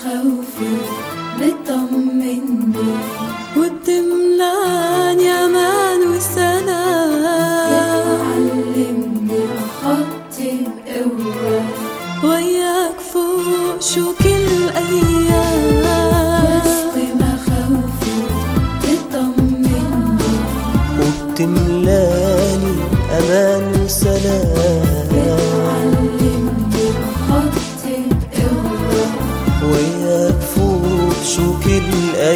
مخاوفي بتطمني وبتملاني امان وسلام علمني أخطي بقوة وياك فوق شو كل ايام وسط مخاوفي بتطمني وبتملاني أمان وسلام علمني أخطي بقوة وياك فوق شو كل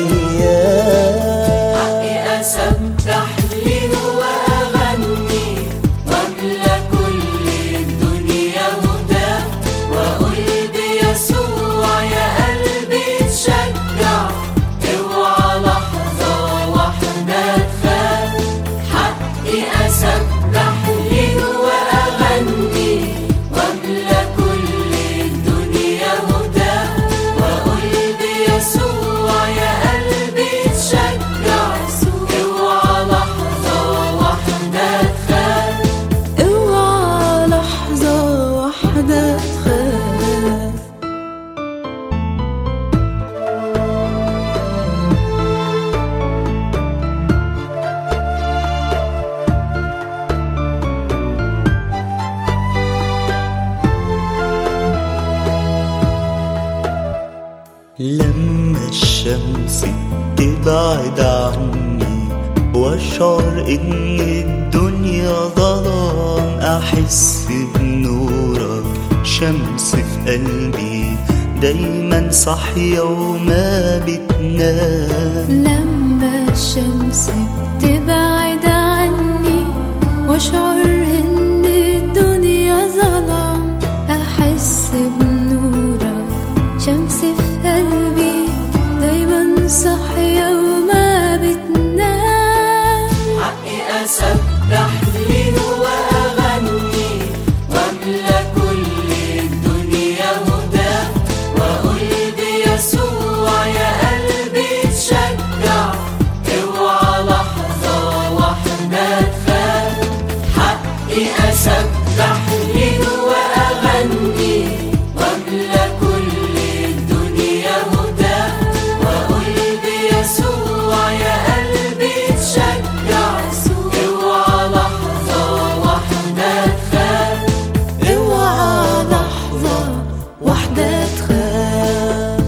أيام حقي أسبح ليه وأغني وأملى كل الدنيا هدى وأقول بيسوع يا قلبي تشجع اوعى لحظة واحدة تخاف حقي أسبح ليه وأغني وأملى كل الدنيا هدى وأقول بيسوع يا قلبي تشجع اوعى لحظة واحدة تخاف اوعى لحظة واحدة تخاف لما الشمس تبعد عني واشعر ان الدنيا ظلام احس بنورك شمس في قلبي دايما صاحية وما بتنام لما الشمس بتبعد عني واشعر ان الدنيا ظلام احس بنورك شمس في قلبي دايما صاحية وما بتنام حقي أسبح ليه وأغني وأملى كل الدنيا هدى وأقول بيسوع يا قلبي تشجع اوعى لحظة واحدة تخاف حقي أسبح ليه وأغني وأملى كل الدنيا هدى وأقول بيسوع يا قلبي تشجع اوعى لحظة واحدة تخاف اوعى لحظة واحدة تخاف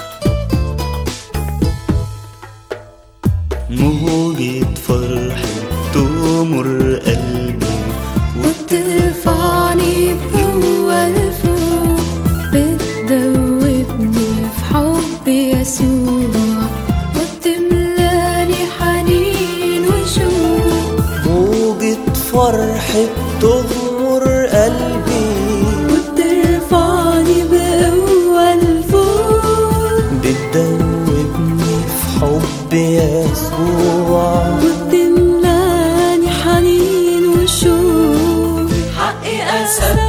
موجة فرح تمر قلبي وبترفعني بقوة لفوق بتدوبني في حب يسوع وبتملاني حنين وشوق موجة فرح تغمر قلبي وبترفعني بقوة لفوق بتدوبني في حب يسوع وبتملاني حنين وشوق حقي أسبح